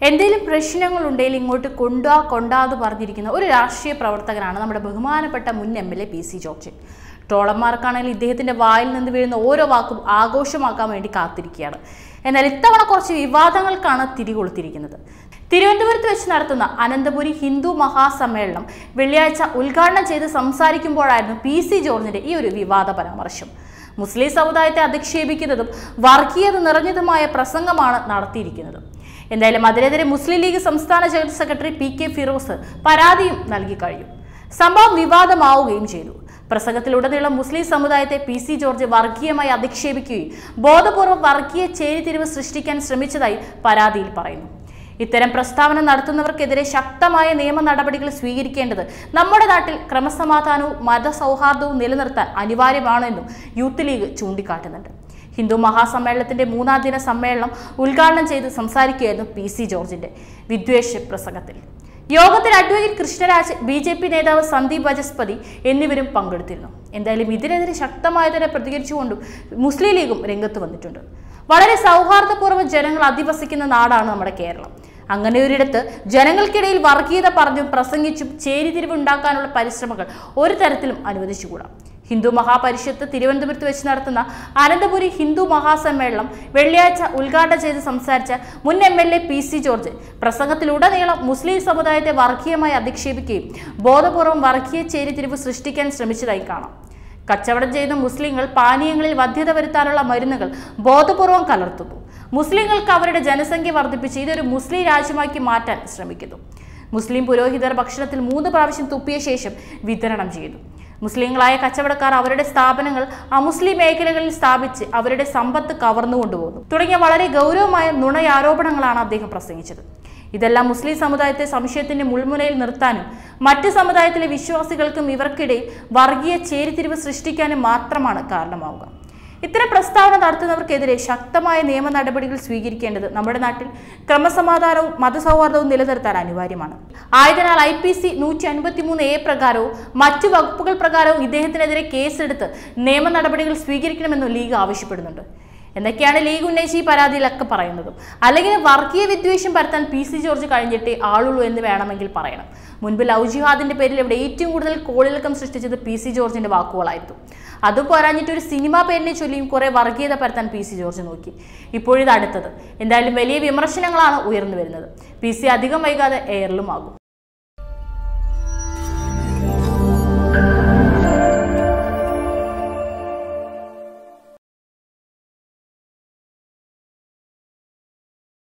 എന്തെങ്കിലും പ്രശ്നങ്ങളുണ്ടെങ്കിൽ ഇങ്ങോട്ട് കൊണ്ടുവാ കൊണ്ടാന്ന് പറഞ്ഞിരിക്കുന്ന ഒരു രാഷ്ട്രീയ പ്രവർത്തകനാണ് നമ്മുടെ ബഹുമാനപ്പെട്ട മുൻ M L A P C George ട്രോളന്മാർക്കാണെങ്കിൽ ഇദ്ദേഹത്തിന്റെ വായിൽ നിന്ന് വീഴുന്ന ഓരോ വാക്കും ആഘോഷമാക്കാൻ വേണ്ടി കാത്തിരിക്കുകയാണ് എന്നാൽ ഇത്തവണ കുറച്ച് വിവാദങ്ങൾക്കാണ് തിരികൊളുത്തിരിക്കുന്നത് തിരുവനന്തപുരത്ത് വെച്ച് നടത്തുന്ന അനന്തപുരി ഹിന്ദു മഹാസമ്മേളനം വെള്ളിയാഴ്ച ഉദ്ഘാടനം ചെയ്ത് സംസാരിക്കുമ്പോഴായിരുന്നു പി സി ജോർജിന്റെ ഈ ഒരു വിവാദ പരാമർശം മുസ്ലിം സമുദായത്തെ അധിക്ഷേപിക്കുന്നതും വർഗീയത നിറഞ്ഞതുമായ പ്രസംഗമാണ് നടത്തിയിരിക്കുന്നത് എന്തായാലും അതിനെതിരെ മുസ്ലിം ലീഗ് സംസ്ഥാന general secretary P K Firoz പരാതിയും നൽകി കഴിഞ്ഞു സംഭവം വിവാദമാവുകയും ചെയ്തു പ്രസംഗത്തിലുടനീളം മുസ്ലിം സമുദായത്തെ പി സി ജോർജ് വർഗീയമായി അധിക്ഷേപിക്കുകയും ബോധപൂർവ്വം വർഗീയ ചേരിതിരിവ് സൃഷ്ടിക്കാൻ ശ്രമിച്ചതായി പരാതിയിൽ പറയുന്നു ഇത്തരം പ്രസ്താവന നടത്തുന്നവർക്കെതിരെ ശക്തമായ നിയമ നടപടികൾ സ്വീകരിക്കേണ്ടത് നമ്മുടെ നാട്ടിൽ ക്രമസമാധാനവും മതസൗഹാർദ്ദവും നിലനിർത്താൻ അനിവാര്യമാണെന്നും യൂത്ത് ലീഗ് ചൂണ്ടിക്കാട്ടുന്നുണ്ട് ഹിന്ദു മഹാസമ്മേളനത്തിന്റെ മൂന്നാം ദിന സമ്മേളനം ഉദ്ഘാടനം ചെയ്ത് സംസാരിക്കുകയായിരുന്നു പി സി ജോർജിന്റെ വിദ്വേഷ പ്രസംഗത്തിൽ യോഗത്തിൽ advocate Krishnaraj B J P നേതാവ് സന്ദീപ് വചസ്പതി എന്നിവരും പങ്കെടുത്തിരുന്നു എന്തായാലും ഇതിനെതിരെ ശക്തമായി തന്നെ പ്രതികരിച്ചുകൊണ്ടും മുസ്ലിം ലീഗും രംഗത്ത് വന്നിട്ടുണ്ട് വളരെ സൗഹാർദ്ദപൂർവ്വം ജനങ്ങൾ അധിവസിക്കുന്ന നാടാണ് നമ്മുടെ കേരളം അങ്ങനെ ഒരിടത്ത് ജനങ്ങൾക്കിടയിൽ വർഗീയത പറഞ്ഞും പ്രസംഗിച്ചും ചേരിതിരിവുണ്ടാക്കാനുള്ള പരിശ്രമങ്ങൾ ഒരു തരത്തിലും അനുവദിച്ചുകൂടാ ഹിന്ദു മഹാപരിഷത്ത് തിരുവനന്തപുരത്ത് വെച്ച് നടത്തുന്ന അനന്തപുരി ഹിന്ദു മഹാസമ്മേളനം വെള്ളിയാഴ്ച ഉദ്ഘാടനം ചെയ്ത് സംസാരിച്ച മുൻ M L A P C George പ്രസംഗത്തിലുടനീളം മുസ്ലിം സമുദായത്തെ വർഗീയമായി അധിക്ഷേപിക്കുകയും ബോധപൂർവം വർഗീയ ചേരിതിരിവ് സൃഷ്ടിക്കാൻ ശ്രമിച്ചതായി കാണാം കച്ചവടം ചെയ്യുന്ന മുസ്ലിങ്ങൾ പാനീയങ്ങളിൽ വധ്യത വരുത്താനുള്ള മരുന്നുകൾ ബോധപൂർവം കലർത്തുന്നു മുസ്ലിങ്ങൾക്ക് അവരുടെ ജനസംഖ്യ വർദ്ധിപ്പിച്ച് ഇതൊരു മുസ്ലിം രാജ്യമാക്കി മാറ്റാൻ ശ്രമിക്കുന്നു മുസ്ലിം പുരോഹിതർ ഭക്ഷണത്തിൽ മൂന്ന് പ്രാവശ്യം തുപ്പിയ ശേഷം വിതരണം ചെയ്തു മുസ്ലിങ്ങളായ കച്ചവടക്കാർ അവരുടെ സ്ഥാപനങ്ങൾ അമുസ്ലിം മേഖലകളിൽ സ്ഥാപിച്ച് അവരുടെ സമ്പത്ത് കവർന്നു കൊണ്ടുപോകുന്നു തുടങ്ങിയ വളരെ ഗൗരവമായ നുണയാരോപണങ്ങളാണ് അദ്ദേഹം പ്രസംഗിച്ചത് ഇതെല്ലാം മുസ്ലിം സമുദായത്തെ സംശയത്തിന്റെ മുൾമുനയിൽ നിർത്താനും മറ്റ് സമുദായത്തിലെ വിശ്വാസികൾക്കും ഇവർക്കിടയിൽ വർഗീയ ചേരിതിരിവ് സൃഷ്ടിക്കാനും മാത്രമാണ് കാരണമാവുക ഇത്തരം പ്രസ്താവന നടത്തുന്നവർക്കെതിരെ ശക്തമായ നിയമ നടപടികൾ സ്വീകരിക്കേണ്ടത് നമ്മുടെ നാട്ടിൽ ക്രമസമാധാനവും മതസൗഹാർദ്ദവും നിലനിർത്താൻ അനിവാര്യമാണ് ആയതിനാൽ ഐ പി സി നൂറ്റി അൻപത്തിമൂന്ന് എ പ്രകാരവും മറ്റു വകുപ്പുകൾ പ്രകാരവും ഇദ്ദേഹത്തിനെതിരെ കേസെടുത്ത് നിയമ നടപടികൾ സ്വീകരിക്കണമെന്നും ലീഗ് ആവശ്യപ്പെടുന്നുണ്ട് എന്നൊക്കെയാണ് ലീഗ് ഉന്നയിച്ച് ഈ പരാതിയിലൊക്കെ പറയുന്നതും അല്ലെങ്കിൽ വർഗീയ വിദ്വേഷം പരത്താൻ പി സി ജോർജ് കഴിഞ്ഞിട്ടേ ആളുള്ളൂ എന്ന് വേണമെങ്കിൽ പറയണം മുൻപ് ലവ് ജിഹാദിന്റെ പേരിൽ ഇവിടെ ഏറ്റവും കൂടുതൽ കോളിളക്കം സൃഷ്ടിച്ചത് പി സി ജോർജിന്റെ വാക്കുകളായിരുന്നു അത് പോരാഞ്ഞിട്ട് ഒരു സിനിമാ പേരിനെ ചൊല്ലിയും കുറെ വർഗീയത പരത്താൻ പി സി ജോർജ് നോക്കി ഇപ്പോഴിത് അടുത്തത് എന്തായാലും വലിയ വിമർശനങ്ങളാണ് ഉയർന്നു വരുന്നത് പി സി അധികം വൈകാതെ എയറിലുമാകും